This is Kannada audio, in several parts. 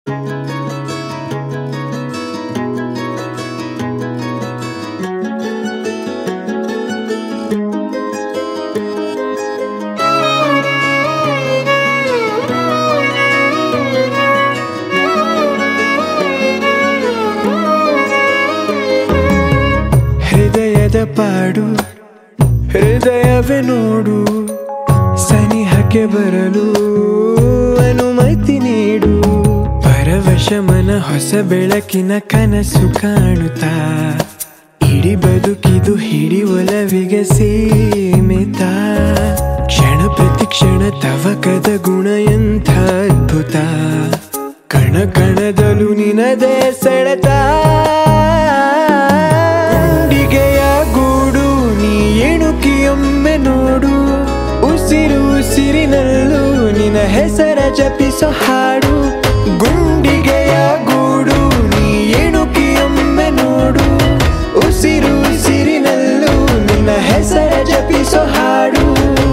ಹೃದಯದ ಪಾಡು ಹೃದಯವೇ ನೋಡು ಸನಿಹಕ್ಕೆ ಬರಲು ಅನುಮತಿ ನೀಡು ಪರವಶ ಮನ ಹೊಸ ಬೆಳಕಿನ ಕನಸು ಕಾಣುತ್ತಾ ಇಡೀ ಬದುಕಿದು ಹಿಡಿ ಒಲವಿಗೆ ಸೀಮಿತ ಕ್ಷಣ ಪ್ರತಿ ಕ್ಷಣ ತವಕದ ಗುಣ ಎಂಥ ಅದ್ಭುತ ಕಣ ಕಣದಲು ನಿನದೇ ಸೆಳೆತ ಗುಂಡಿಗೆಯ ಗೂಡು ನೀ ಎಣುಕಿಯೊಮ್ಮೆ ನೋಡು ಉಸಿರು ಉಸಿರಿನಲ್ಲೂ ನಿನ ಹೆಸರ ಜಪಿಸೋ ಹಾಡು ಗುಂಡಿಗೆಯ ಗೂಡು ನೀ ಎಣುಕಿಯೊಮ್ಮೆ ನೋಡು ಉಸಿರು ಉಸಿರಿನಲ್ಲೂ ನಿನ್ನ ಹೆಸರ ಜಪಿಸೋ ಹಾಡು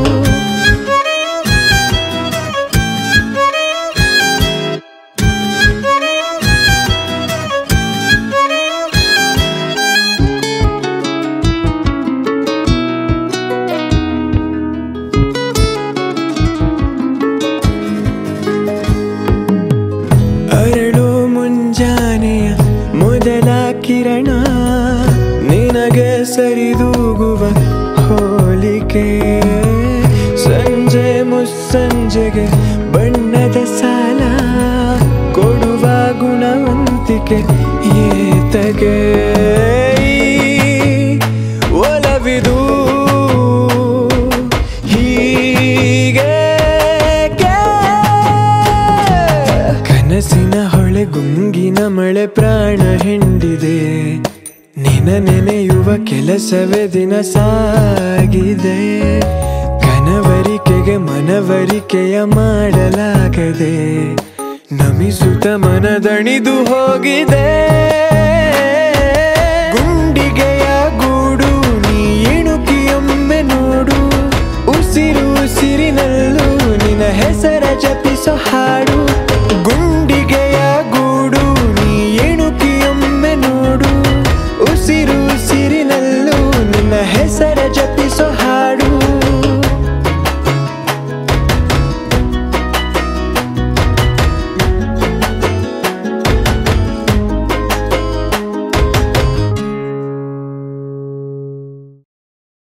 ಅರಳು ಮುಂಜಾನೆಯ ಮೊದಲ ಕಿರಣ ನಿನಗೆ ಸರಿದೂಗುವ ಹೋಲಿಕೆ ಸಂಜೆ ಮುಸ್ಸಂಜೆಗೆ ಬಣ್ಣದ ಸಾಲ ಕೊಡುವ ಗುಣವಂತಿಕೆ ಏತಗೆ ಈ ಒಲವಿದು ಹೀಗೆ ಕನಸಿನ ಹೊಳೆ ಗುಂಗಿನ ಮಳೆ ಪ್ರಾಣ ಹಿಂಡಿದೆ ನಿನ ನೆನೆಯುವ ಕೆಲಸವೇ ದಿನ ಸಾಗಿದೆ ಕನವರಿಕೆಗೆ ಮನವರಿಕೆಯ ಮಾಡಲಾಗದೆ ನಮಿಸುತ್ತ ಮನದಣಿದು ಹೋಗಿದೆ ಗುಂಡಿಗೆಯ ಗೂಡು ನೀ ಎಣುಕಿಯೊಮ್ಮೆ ನೋಡು ಉಸಿರು ಉಸಿರಿನಲ್ಲೂ ನಿನ್ನ ಹೆಸರ ಜಪಿಸೋ ಹಾಡು